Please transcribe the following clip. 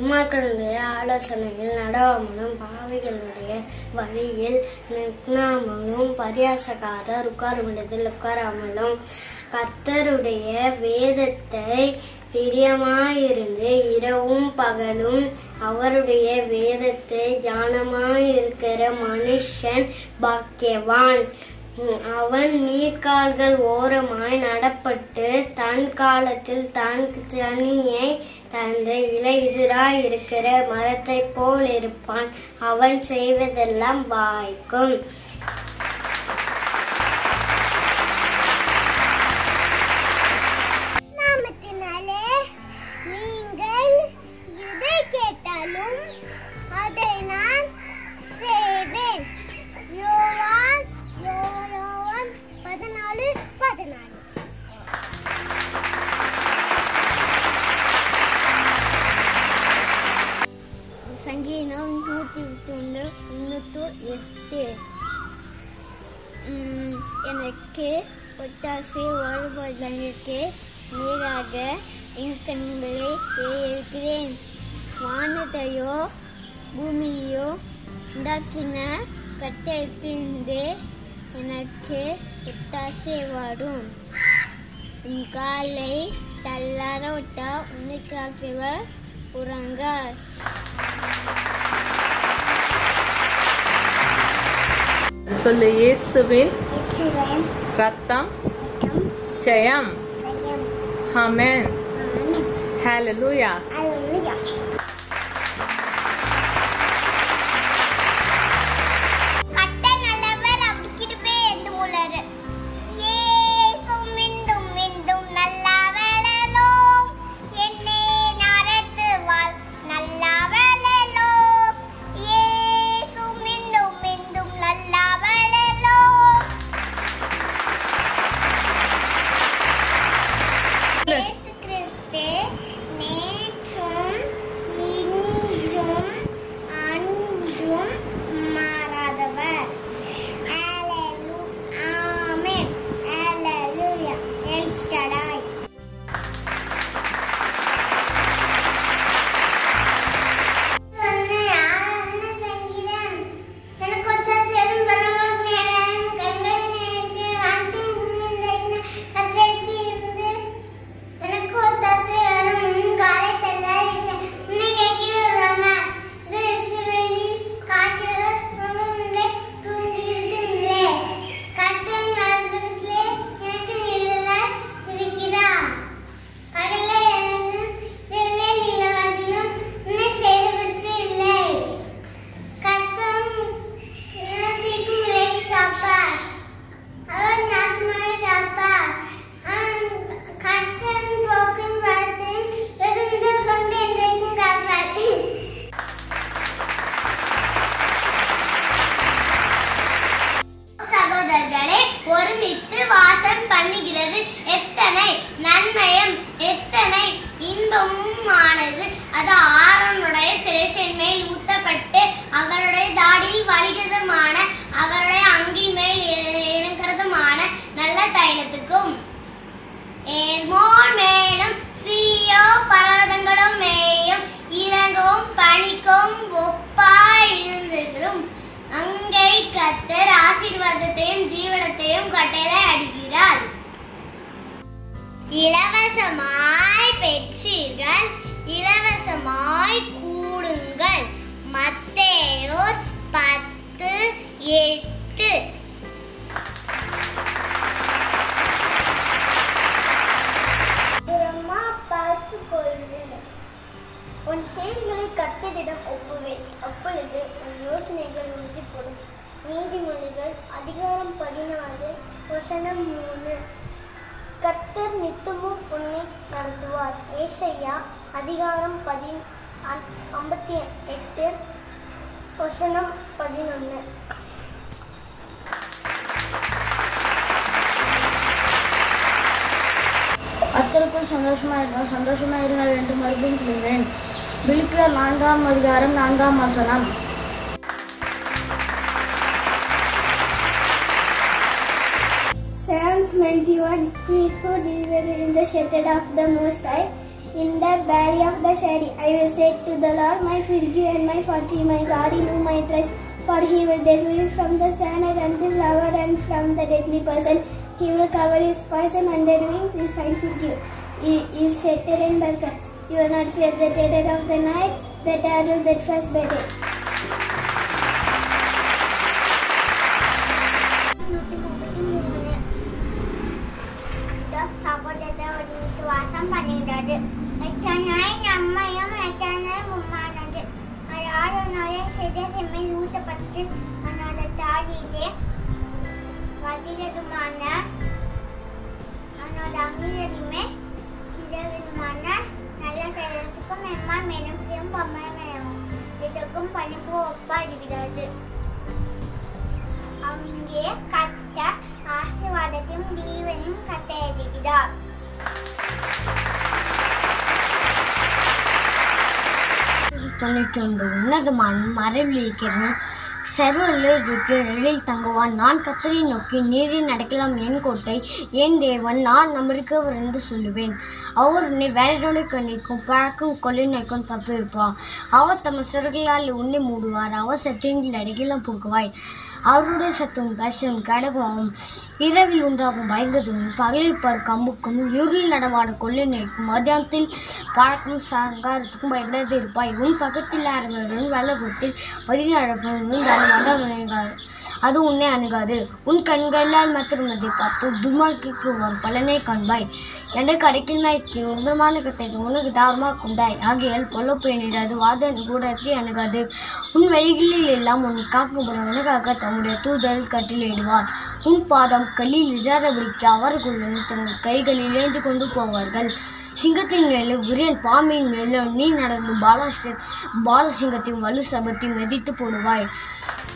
துன்மார்களுடைய ஆலோசனையில் நடவாமலும் பாவிகளுடைய வழியில் நிற்காமலும் பரியாசக்காரர் உட்காரும் இடத்தில் உட்காராமலும் கர்த்தருடைய வேதத்தை பிரியமாயிருந்து இரவும் பகலும் அவருடைய வேதத்தை ஞானமாயிருக்கிற மனுஷன் பாக்கியவான் உம், அவன் நீர்க்கால்கள் ஓரமாய் நடப்பட்டு தன் காலத்தில் தன் தனியை தந்து இலையுதிராய் இருக்கிற மரத்தைப் போல் இருப்பான் அவன் செய்வதெல்லாம் வாய்க்கும் நாமத்தினாலே நீங்கள் எதை கேட்டாலும் அதை நான் செய்வேன் யோவான் யோ- யோவான் பதினாலு பதினாலு சங்கீதம் நூற்றி தொண்ணூறு முன்னூற்று எட்டு உம், எனக்கு ஒட்டாசை வாழ்வதற்கு நீராக என் கண்களை இருக்கிறேன் வானத்தையோ பூமியோ உண்டாக்கின கட்டத்திலிருந்து எனக்கு ஒட்டாசை வரும் உன் காலை தள்ளார விட்டா உனக்காகவர் உறங்க சொல்லு இயேசுவின் ரத்தம் ஜெயம் ஆமென் ஹalleluya கட்ட நல்லவர் அப்படிக்கிட்டுமே என்று முளரு ஏசும் விந்தும் விந்தும் நல்லவளோ என்னை நடத்துவாள் நல்லவளோ ஏசும் விந்தும் விந்தும் நல்லவளோ இயேசு கிறிஸ்து நேற்றும் இன்றும் அன்றும் மாறாதவர் Hallelu- Amen. Hallelujah. El Shaddai. எனக்கு ஒரு தசை வரும் உன் காலை தள்ளாய் உன்னை கேட்கிறோம் திருஷ்டிவெளி காற்று உன்னை தூங்கியிருக்கின்றே கத்தன் நல்புறத்திலே எனக்கு நிழலாய் இருக்கிறார் பகலே எனக்கு வெள்ளை நிலவாகிலும் உன்னை சேதப்படுத்த இல்லை கத்தம் இனத்திற்கும் விலகி காப்பார் அவர் நாட்டுமலை காப்பார் அவன் கத்தன் போக்கும் வரத்தையும் வெகுந்தல் கொண்டு என்றைக்கும் காப்பார் சகோதரர்களே ஒருமித்து வாசம் பண்ணுகிறது எத்தனை நன்மையும் எத்தனை இன்பமுமானது அது ஆரோனுடைய சிறைசின் மேல் ஊத்தப்பட்டு அவருடைய தாடியில் வலிகிறதுமான அவருடைய அங்கின் மேல் இறங்குறதுமான நல்ல தைலத்துக்கும் ஏர்மோன் மேலும் சீயோ பர்வதங்களும் மேயும் இறங்கவும் பணிக்கும் ஒப்பாய் இருந்திருக்கிறோம் அங்கை கத்தர் ஆசீர்வாதத்தையும் ஜீவனத்தையும் கட்டளை அடிக்கிறார் இலவசமாய் பெற்றீர்கள் இலவசமாய் கூடுங்கள் மத்தேயோர் பத்து எட்டு பிரம்மா பார்த்து கொள்வேன் உன் செயல்களை கத்தரிடம் ஒப்புவே அப்பொழுது உன் யோசனைகள் உறுதிப்படும் நீதிமொழிகள் அதிகாரம் பதினாறு வசனம் மூணு கர்த்தர் நித்தமும் உன்னை நடத்துவார் ஏசையா அதிகாரம் பதின் ஐம்பத்தி எட்டு வசனம் பதினொன்று கர்த்தருக்குள் சந்தோஷமா இருங்கள் சந்தோஷமா இருங்கள் என்று மறுபடியும் கூறுவேன் பிலிப்பியர் நான்காம் அதிகாரம் நான்காம் வசனம் Psalms 91 He who delivered in the shelter of the Most High in the valley of the shadow. I will say to the Lord, my refuge and my fortress, my God in whom I trust. For he will deliver you from the snare and the flower and from the deadly person. He will cover his poison under wings, his fangs with you. He is shelter and welcome. You will not fear the terror of the night, the terror that flies by day. சகோதரத்தை ஒருமித்து வாசம் பண்ணுகிறது எத்தனாய் நம்மையும் எத்தனாய் உம்மானது அதாவது சிதறிமை ஊட்டப்பட்டு அதோட தாடியிலே வதிரதுமான அதோட அங்கீகரிமே இதவிதமான நல்ல செயலுக்கும் எம்மா மெனும் பொம்மையும் இதுக்கும் பணிப்பு ஒப்பா இருக்கிறது அங்கே கட்ட ஆசீர்வாதத்தையும் தீவனையும் கட்டளையிடுகிறார் தொண்ணூற்றொன்று உன்னதமான மறைவில் இருக்கிறேன் சர்வலில் தங்குவான் நான் கத்தரை நோக்கி நீரில் நடக்கலாம் என் கோட்டை என் தேவன் நான் நம்பிருக்கவர் என்று சொல்லுவேன் அவர் உன்னை வேலையோடு கண்ணிக்கும் பழக்கும் கொள்ளை நோய்க்கும் தப்பிருப்பார் அவர் தம் சிறகளால் உன்னை மூடுவார் அவர் சத்தியங்கள் அடைக்கலம் போக்குவாய் அவருடைய சத்தும் கசம் கடகமாகும் இரவில் உண்டாகும் பயங்கரமும் பகலில் பார் கம்புக்கும் இருளில் நடவாட கொள்ளை நோய்க்கும் மத்தியானத்தில் பழக்கம் சங்காரத்துக்கும் பயப்படாது இருப்பாய் உன் பக்கத்தில் அரவருடன் வெள்ளக்கூட்டில் பதினழப்பும் அணுகாது அது உன்னை அணுகாது உன் கண்களால் மற்றும் அதை பார்த்து துர்மார்க்கு ஒரு பலனை காண்பாய் எனக்கு அடைக்கல் உண்மையான கத்தை உனக்கு தாரமாக கொண்டாய் ஆகையால் பொல்லப்பு எண்ணிடாது வாத கூடத்தை அணுகாது உன் வழிகளில் எல்லாம் உன்னை காக்கப்படும் உனக்காக தம்முடைய தூதரில் கட்டிலிடுவார் உன் பாதம் கல்லில் இழாதபடிக்கு அவர்களுடன் தங்கள் கைகளில் ஏந்து கொண்டு போவார்கள் சிங்கத்தின் மேலும் விரியன் பாம்பின் மேலும் நீ நடந்து பாலாஸ்க பாலசிங்கத்தின் வலு சபத்தையும் மிதித்து போடுவாய்